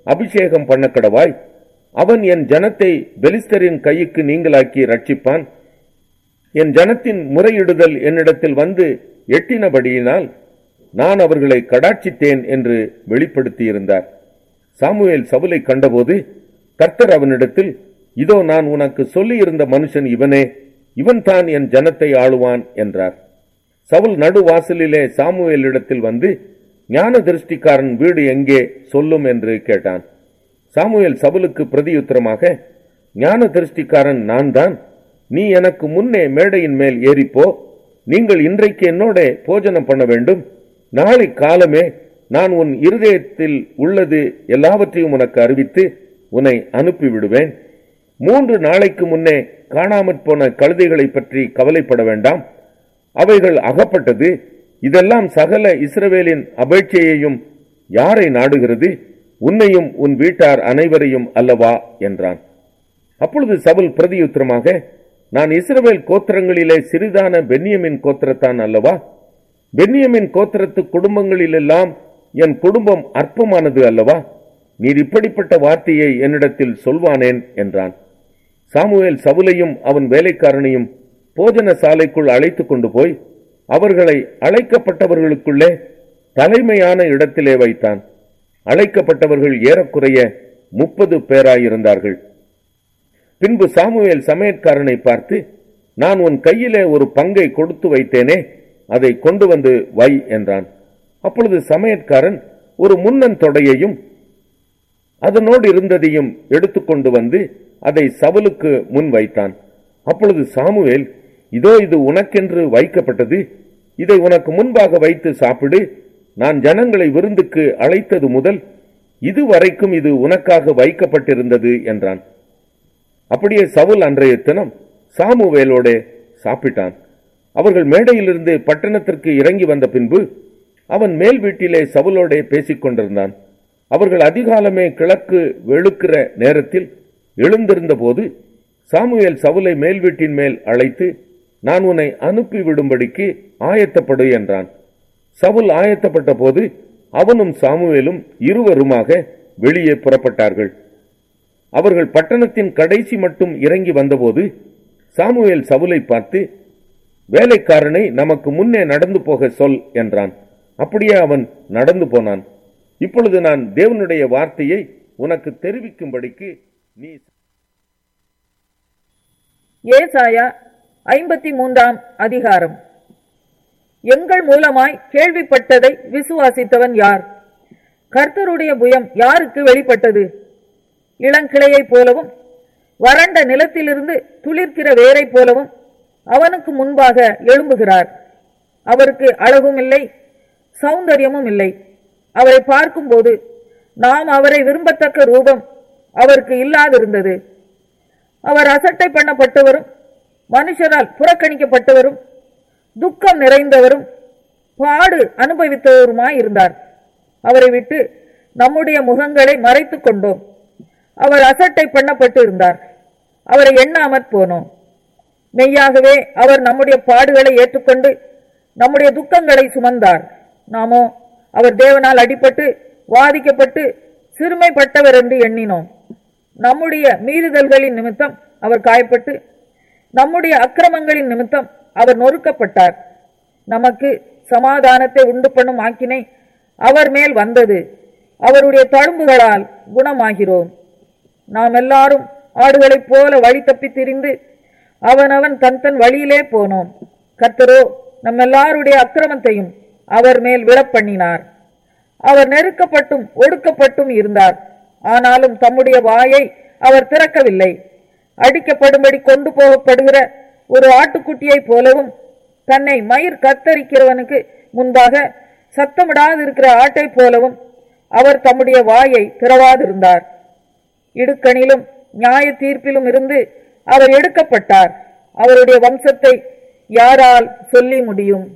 அபிஷேகம் பண்ண கடவாய் அவன் என் ஜனத்தை பெலிஸ்தரின் கைக்கு நீங்களாக்கி ரட்சிப்பான் என் ஜனத்தின் முறையிடுதல் என்னிடத்தில் வந்து எட்டினபடியினால் நான் அவர்களை கடாட்சித்தேன் என்று வெளிப்படுத்தியிருந்தார் சாமுவேல் சவுலை கண்டபோது கர்த்தர் அவனிடத்தில் இதோ நான் உனக்கு சொல்லியிருந்த மனுஷன் இவனே இவன்தான் என் ஜனத்தை ஆளுவான் என்றார் சவுல் நடுவாசலிலே சாமுவேலிடத்தில் வந்து ஞான திருஷ்டிக்காரன் வீடு எங்கே சொல்லும் என்று கேட்டான் சாமுவேல் சவுலுக்கு பிரதியுத்தரமாக ஞான திருஷ்டிக்காரன் நான் தான் நீ எனக்கு முன்னே மேடையின் மேல் ஏறிப்போ நீங்கள் இன்றைக்கு என்னோட போஜனம் பண்ண வேண்டும் நாளை காலமே நான் உன் இருதயத்தில் உள்ளது எல்லாவற்றையும் உனக்கு அறிவித்து உன்னை அனுப்பிவிடுவேன் மூன்று நாளைக்கு முன்னே காணாமற் போன கழுதைகளை பற்றி கவலைப்பட வேண்டாம் அவைகள் அகப்பட்டது இதெல்லாம் சகல இஸ்ரவேலின் அபேட்சையையும் யாரை நாடுகிறது உன்னையும் உன் வீட்டார் அனைவரையும் அல்லவா என்றான் அப்பொழுது சவுல் பிரதியுத்தரமாக நான் இஸ்ரவேல் கோத்திரங்களிலே சிறிதான பென்யமின் கோத்திரத்தான் அல்லவா பென்யமின் கோத்திரத்து குடும்பங்களிலெல்லாம் என் குடும்பம் அற்பமானது அல்லவா நீர் இப்படிப்பட்ட வார்த்தையை என்னிடத்தில் சொல்வானேன் என்றான் சாமுவேல் சவுலையும் அவன் வேலைக்காரனையும் போஜன சாலைக்குள் அழைத்துக் கொண்டு போய் அவர்களை அழைக்கப்பட்டவர்களுக்குள்ளே தலைமையான இடத்திலே வைத்தான் அழைக்கப்பட்டவர்கள் ஏறக்குறைய முப்பது பேராயிருந்தார்கள் பின்பு சாமுவேல் சமையற்காரனை பார்த்து நான் உன் கையிலே ஒரு பங்கை கொடுத்து வைத்தேனே அதை கொண்டு வந்து வை என்றான் அப்பொழுது சமையற்காரன் ஒரு முன்னன் தொடையையும் அதனோடு இருந்ததையும் எடுத்துக்கொண்டு வந்து அதை சவுலுக்கு முன் வைத்தான் அப்பொழுது சாமுவேல் இதோ இது உனக்கென்று வைக்கப்பட்டது இதை உனக்கு முன்பாக வைத்து சாப்பிடு நான் ஜனங்களை விருந்துக்கு அழைத்தது முதல் இதுவரைக்கும் இது உனக்காக வைக்கப்பட்டிருந்தது என்றான் அப்படியே சவுல் அன்றைய தினம் சாமுவேலோட சாப்பிட்டான் அவர்கள் மேடையிலிருந்து பட்டணத்திற்கு இறங்கி வந்த பின்பு அவன் மேல் வீட்டிலே சவுலோடே பேசிக் கொண்டிருந்தான் அவர்கள் அதிகாலமே கிழக்கு வெளுக்கிற நேரத்தில் எழுந்திருந்த போது சாமுவேல் சவுலை மேல் வீட்டின் மேல் அழைத்து நான் உன்னை அனுப்பி விடும்படிக்கு ஆயத்தப்படு என்றான் சவுல் ஆயத்தப்பட்ட போது அவனும் சாமுவேலும் இருவருமாக வெளியே புறப்பட்டார்கள் அவர்கள் பட்டணத்தின் கடைசி மட்டும் இறங்கி வந்தபோது சாமுவேல் சவுலை பார்த்து வேலைக்காரனை நமக்கு முன்னே நடந்து போக சொல் என்றான் அப்படியே அவன் நடந்து போனான் இப்பொழுது நான் தேவனுடைய வார்த்தையை உனக்கு தெரிவிக்கும்படிக்கு நீ ஏசாயா ஐம்பத்தி மூன்றாம் அதிகாரம் எங்கள் மூலமாய் கேள்விப்பட்டதை விசுவாசித்தவன் யார் கர்த்தருடைய புயம் யாருக்கு வெளிப்பட்டது இளங்கிளையைப் போலவும் வறண்ட நிலத்திலிருந்து துளிர்க்கிற வேரைப் போலவும் அவனுக்கு முன்பாக எழும்புகிறார் அவருக்கு அழகும் இல்லை சௌந்தரியமும் இல்லை அவரை பார்க்கும்போது நாம் அவரை விரும்பத்தக்க ரூபம் அவருக்கு இல்லாதிருந்தது அவர் அசட்டை பண்ணப்பட்டவரும் மனுஷரால் புறக்கணிக்கப்பட்டவரும் துக்கம் நிறைந்தவரும் பாடு அனுபவித்தவருமாய் இருந்தார் அவரை விட்டு நம்முடைய முகங்களை மறைத்துக் கொண்டோம் அவர் அசட்டை பண்ணப்பட்டு இருந்தார் அவரை எண்ணாமற் போனோம் மெய்யாகவே அவர் நம்முடைய பாடுகளை ஏற்றுக்கொண்டு நம்முடைய துக்கங்களை சுமந்தார் நாமோ அவர் தேவனால் அடிபட்டு வாதிக்கப்பட்டு சிறுமைப்பட்டவர் என்று எண்ணினோம் நம்முடைய மீறுதல்களின் நிமித்தம் அவர் காயப்பட்டு நம்முடைய அக்கிரமங்களின் நிமித்தம் அவர் நொறுக்கப்பட்டார் நமக்கு சமாதானத்தை உண்டு பண்ணும் ஆக்கினை அவர் மேல் வந்தது அவருடைய தழும்புகளால் குணமாகிறோம் நாம் எல்லாரும் ஆடுகளைப் போல வழி தப்பி திரிந்து அவனவன் தன் தன் வழியிலே போனோம் கர்த்தரோ நம்ம எல்லாருடைய அக்கிரமத்தையும் அவர் மேல் விழப்பண்ணினார் அவர் நெருக்கப்பட்டும் ஒடுக்கப்பட்டும் இருந்தார் ஆனாலும் தம்முடைய வாயை அவர் திறக்கவில்லை அடிக்கப்படும்படி கொண்டு போகப்படுகிற ஒரு ஆட்டுக்குட்டியைப் போலவும் தன்னை மயிர் கத்தரிக்கிறவனுக்கு முன்பாக சத்தமிடாதிருக்கிற ஆட்டைப் போலவும் அவர் தம்முடைய வாயை திறவாதிருந்தார் இடுக்கணிலும் நியாய தீர்ப்பிலும் இருந்து அவர் எடுக்கப்பட்டார் அவருடைய வம்சத்தை யாரால் சொல்லி முடியும்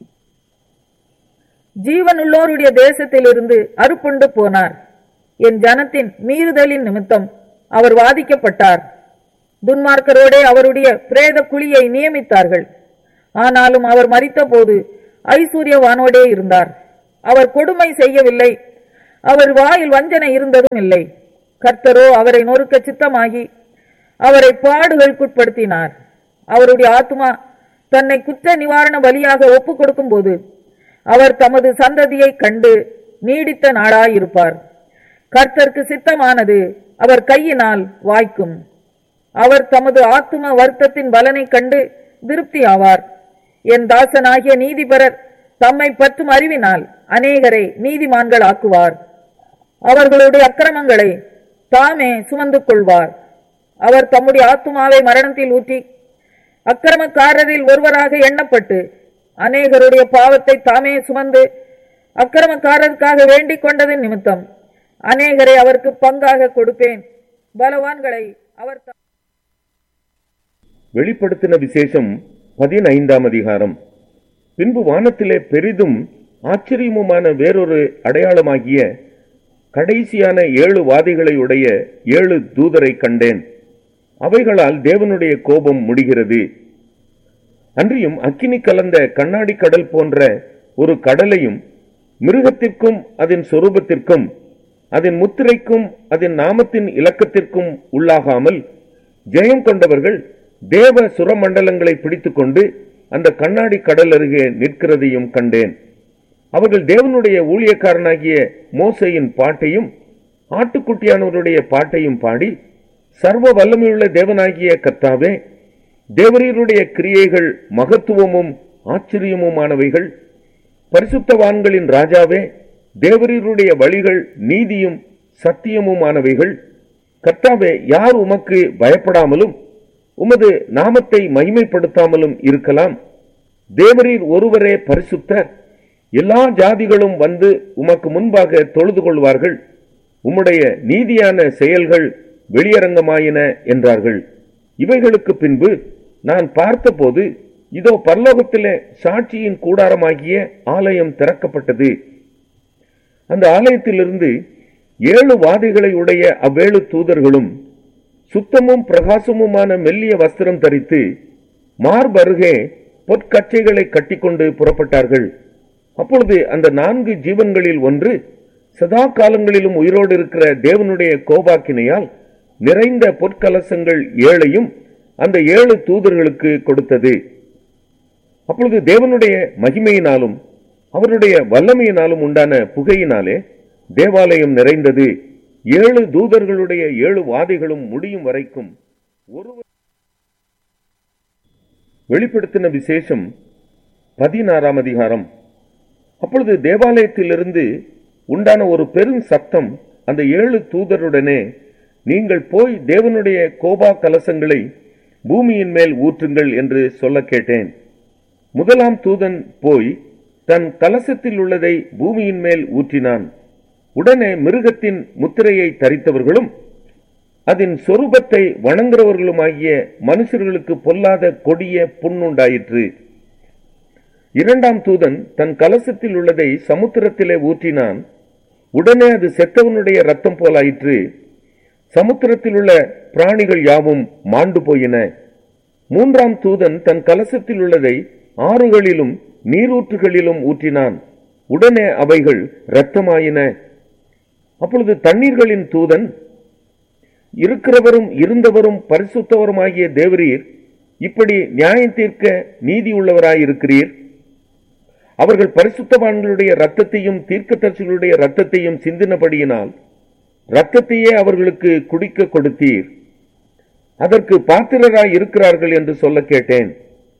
ஜீவனுள்ளோருடைய தேசத்திலிருந்து அறுப்புண்டு போனார் என் ஜனத்தின் மீறுதலின் நிமித்தம் அவர் வாதிக்கப்பட்டார் துன்மார்க்கரோடே அவருடைய பிரேத குழியை நியமித்தார்கள் ஆனாலும் அவர் மரித்தபோது ஐஸ்வர்யவானோடே இருந்தார் அவர் கொடுமை செய்யவில்லை அவர் வாயில் வஞ்சனை இருந்ததும் இல்லை கர்த்தரோ அவரை நொறுக்க சித்தமாகி அவரை பாடுகளுக்குட்படுத்தினார் அவருடைய ஆத்மா தன்னை குற்ற நிவாரண பலியாக ஒப்புக் கொடுக்கும் போது அவர் தமது சந்ததியை கண்டு நீடித்த நாளாயிருப்பார் கர்த்தருக்கு சித்தமானது அவர் கையினால் வாய்க்கும் அவர் தமது ஆத்தும வருத்தத்தின் பலனை கண்டு திருப்தி ஆவார் என் தாசனாகிய நீதிபரர் தம்மை பற்றும் அறிவினால் அநேகரை நீதிமான்கள் ஆக்குவார் அவர்களுடைய அக்கிரமங்களை தாமே சுமந்து கொள்வார் அவர் தம்முடைய ஆத்துமாவை மரணத்தில் ஊற்றி அக்கிரமக்காரரில் ஒருவராக எண்ணப்பட்டு அநேகருடைய பாவத்தை தாமே சுமந்து அக்கிரமக்காரருக்காக வேண்டிக் கொண்டதின் நிமித்தம் அநேகரை அவருக்கு பங்காக கொடுப்பேன் பலவான்களை அவர் த- வெளிப்படுத்தின விசேஷம் பதினைந்தாம் அதிகாரம் பின்பு வானத்திலே பெரிதும் ஆச்சரியமுமான வேறொரு அடையாளமாகிய கடைசியான ஏழு வாதிகளை உடைய ஏழு தூதரை கண்டேன் அவைகளால் தேவனுடைய கோபம் முடிகிறது அன்றியும் அக்கினி கலந்த கண்ணாடி கடல் போன்ற ஒரு கடலையும் மிருகத்திற்கும் அதன் சொரூபத்திற்கும் அதன் முத்திரைக்கும் அதன் நாமத்தின் இலக்கத்திற்கும் உள்ளாகாமல் ஜெயம் கொண்டவர்கள் தேவ சுரமண்டலங்களை பிடித்துக்கொண்டு அந்த கண்ணாடி கடல் அருகே நிற்கிறதையும் கண்டேன் அவர்கள் தேவனுடைய ஊழியக்காரனாகிய மோசையின் பாட்டையும் ஆட்டுக்குட்டியானவருடைய பாட்டையும் பாடி சர்வ வல்லமையுள்ள தேவனாகிய கர்த்தாவே தேவரீருடைய கிரியைகள் மகத்துவமும் ஆச்சரியமுமானவைகள் பரிசுத்தவான்களின் ராஜாவே தேவரீருடைய வழிகள் நீதியும் சத்தியமுமானவைகள் கர்த்தாவே யார் உமக்கு பயப்படாமலும் உமது நாமத்தை மகிமைப்படுத்தாமலும் இருக்கலாம் தேவரீர் ஒருவரே பரிசுத்தர் எல்லா ஜாதிகளும் வந்து உமக்கு முன்பாக தொழுது கொள்வார்கள் உம்முடைய நீதியான செயல்கள் வெளியரங்கமாயின என்றார்கள் இவைகளுக்கு பின்பு நான் பார்த்தபோது இதோ பரலோகத்திலே சாட்சியின் கூடாரமாகிய ஆலயம் திறக்கப்பட்டது அந்த ஆலயத்திலிருந்து ஏழு வாதிகளை உடைய அவ்வேழு தூதர்களும் சுத்தமும் பிரகாசமுமான மெல்லிய வஸ்திரம் தரித்து மார்பருகே பொற்கச்சைகளை கட்டிக்கொண்டு புறப்பட்டார்கள் அப்பொழுது அந்த நான்கு ஜீவன்களில் ஒன்று சதா காலங்களிலும் உயிரோடு இருக்கிற தேவனுடைய கோபாக்கினையால் நிறைந்த பொற்கலசங்கள் ஏழையும் அந்த ஏழு தூதர்களுக்கு கொடுத்தது அப்பொழுது தேவனுடைய மகிமையினாலும் அவருடைய வல்லமையினாலும் உண்டான புகையினாலே தேவாலயம் நிறைந்தது ஏழு தூதர்களுடைய ஏழு வாதைகளும் முடியும் வரைக்கும் ஒருவர் வெளிப்படுத்தின விசேஷம் பதினாறாம் அதிகாரம் அப்பொழுது தேவாலயத்திலிருந்து உண்டான ஒரு பெரும் சத்தம் அந்த ஏழு தூதருடனே நீங்கள் போய் தேவனுடைய கோபா கலசங்களை பூமியின் மேல் ஊற்றுங்கள் என்று சொல்ல கேட்டேன் முதலாம் தூதன் போய் தன் கலசத்தில் உள்ளதை பூமியின் மேல் ஊற்றினான் உடனே மிருகத்தின் முத்திரையை தரித்தவர்களும் அதன் சொரூபத்தை வணங்குறவர்களுமாகிய மனுஷர்களுக்கு பொல்லாத கொடிய புண்ணுண்டாயிற்று இரண்டாம் தூதன் தன் கலசத்தில் உள்ளதை சமுத்திரத்திலே ஊற்றினான் உடனே அது செத்தவனுடைய ரத்தம் போலாயிற்று சமுத்திரத்தில் உள்ள பிராணிகள் யாவும் மாண்டு போயின மூன்றாம் தூதன் தன் கலசத்தில் உள்ளதை ஆறுகளிலும் நீரூற்றுகளிலும் ஊற்றினான் உடனே அவைகள் இரத்தமாயின அப்பொழுது தண்ணீர்களின் தூதன் இருக்கிறவரும் இருந்தவரும் பரிசுத்தவருமாகிய தேவரீர் இப்படி நியாயம் தீர்க்க நீதி உள்ளவராயிருக்கிறீர் அவர்கள் பரிசுத்தவான்களுடைய ரத்தத்தையும் தீர்க்கதரிசிகளுடைய ரத்தத்தையும் சிந்தினபடியினால் ரத்தத்தையே அவர்களுக்கு குடிக்க கொடுத்தீர் அதற்கு பாத்திரராய் இருக்கிறார்கள் என்று சொல்ல கேட்டேன்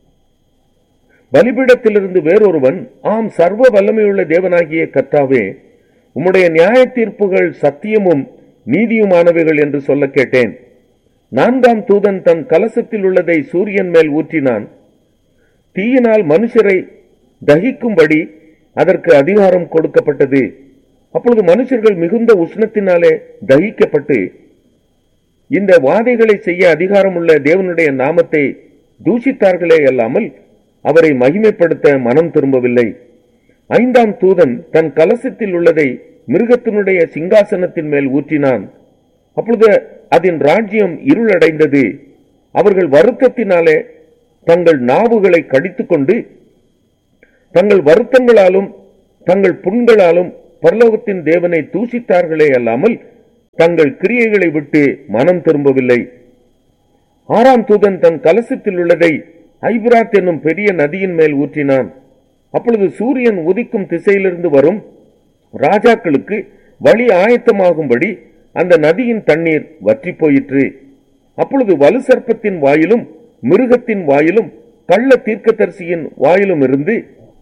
பலிபீடத்திலிருந்து வேறொருவன் ஆம் சர்வ வல்லமையுள்ள தேவனாகிய கர்த்தாவே உம்முடைய நியாய தீர்ப்புகள் சத்தியமும் நீதியுமானவைகள் என்று சொல்ல கேட்டேன் நான்காம் தூதன் தன் கலசத்தில் உள்ளதை சூரியன் மேல் ஊற்றினான் தீயினால் மனுஷரை தகிக்கும்படி அதற்கு அதிகாரம் கொடுக்கப்பட்டது அப்பொழுது மனுஷர்கள் மிகுந்த உஷ்ணத்தினாலே தகிக்கப்பட்டு இந்த வாதைகளை செய்ய அதிகாரமுள்ள தேவனுடைய நாமத்தை தூஷித்தார்களே அல்லாமல் அவரை மகிமைப்படுத்த மனம் திரும்பவில்லை ஐந்தாம் தூதன் தன் கலசத்தில் உள்ளதை மிருகத்தினுடைய சிங்காசனத்தின் மேல் ஊற்றினான் அப்பொழுது அதன் ராஜ்யம் இருளடைந்தது அவர்கள் வருத்தத்தினாலே தங்கள் நாவுகளை கடித்துக்கொண்டு தங்கள் வருத்தங்களாலும் தங்கள் புண்களாலும் பரலோகத்தின் தேவனை தூஷித்தார்களே அல்லாமல் தங்கள் கிரியைகளை விட்டு மனம் திரும்பவில்லை ஆறாம் தூதன் தன் கலசத்தில் உள்ளதை ஐபிராத் என்னும் பெரிய நதியின் மேல் ஊற்றினான் அப்பொழுது சூரியன் உதிக்கும் திசையிலிருந்து வரும் ராஜாக்களுக்கு வழி ஆயத்தமாகும்படி அந்த நதியின் தண்ணீர் வற்றி போயிற்று அப்பொழுது வலு சர்ப்பத்தின் வாயிலும் மிருகத்தின் வாயிலும் கள்ள தீர்க்கதரிசியின் வாயிலும் இருந்து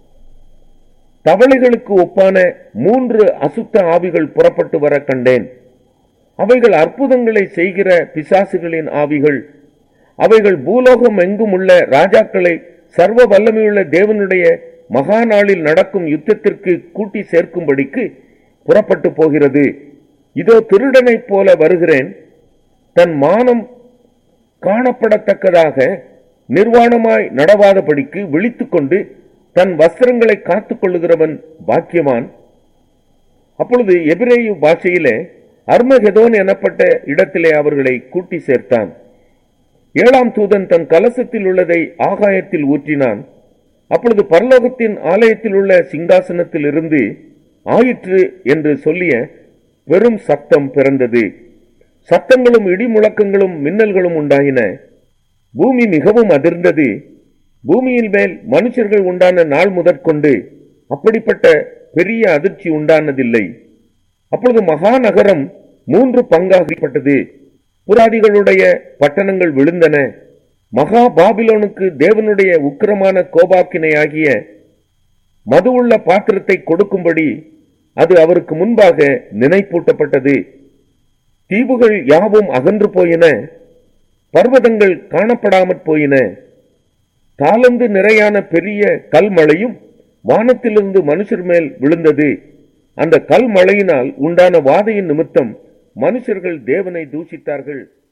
தவளைகளுக்கு ஒப்பான மூன்று அசுத்த ஆவிகள் புறப்பட்டு வர கண்டேன் அவைகள் அற்புதங்களை செய்கிற பிசாசுகளின் ஆவிகள் அவைகள் பூலோகம் எங்கும் உள்ள ராஜாக்களை சர்வ வல்லமையுள்ள தேவனுடைய மகா நாளில் நடக்கும் யுத்தத்திற்கு கூட்டி சேர்க்கும்படிக்கு புறப்பட்டு போகிறது இதோ திருடனைப் போல வருகிறேன் தன் மானம் காணப்படத்தக்கதாக நிர்வாணமாய் நடவாதபடிக்கு விழித்துக்கொண்டு தன் வஸ்திரங்களை காத்துக் கொள்ளுகிறவன் பாக்கியவான் அப்பொழுது எபிரேயு பாஷையிலே அர்மகெதோன் எனப்பட்ட இடத்திலே அவர்களை கூட்டி சேர்த்தான் ஏழாம் தூதன் தன் கலசத்தில் உள்ளதை ஆகாயத்தில் ஊற்றினான் அப்பொழுது பரலோகத்தின் ஆலயத்தில் உள்ள சிங்காசனத்தில் இருந்து ஆயிற்று என்று சொல்லிய பெரும் சத்தம் பிறந்தது சத்தங்களும் இடி முழக்கங்களும் மின்னல்களும் உண்டாயின பூமி மிகவும் அதிர்ந்தது பூமியின் மேல் மனுஷர்கள் உண்டான நாள் முதற்கொண்டு அப்படிப்பட்ட பெரிய அதிர்ச்சி உண்டானதில்லை அப்பொழுது மகாநகரம் மூன்று பங்காகப்பட்டது புராதிகளுடைய பட்டணங்கள் விழுந்தன மகா பாபிலோனுக்கு தேவனுடைய உக்கிரமான கோபாக்கினையாகிய மதுவுள்ள பாத்திரத்தை கொடுக்கும்படி அது அவருக்கு முன்பாக நினைப்பூட்டப்பட்டது தீவுகள் யாவும் அகன்று போயின பர்வதங்கள் காணப்படாமற் போயின தாளந்து நிறையான பெரிய கல்மழையும் வானத்திலிருந்து மனுஷர் மேல் விழுந்தது அந்த கல்மழையினால் உண்டான வாதையின் நிமித்தம் மனுஷர்கள் தேவனை தூஷித்தார்கள்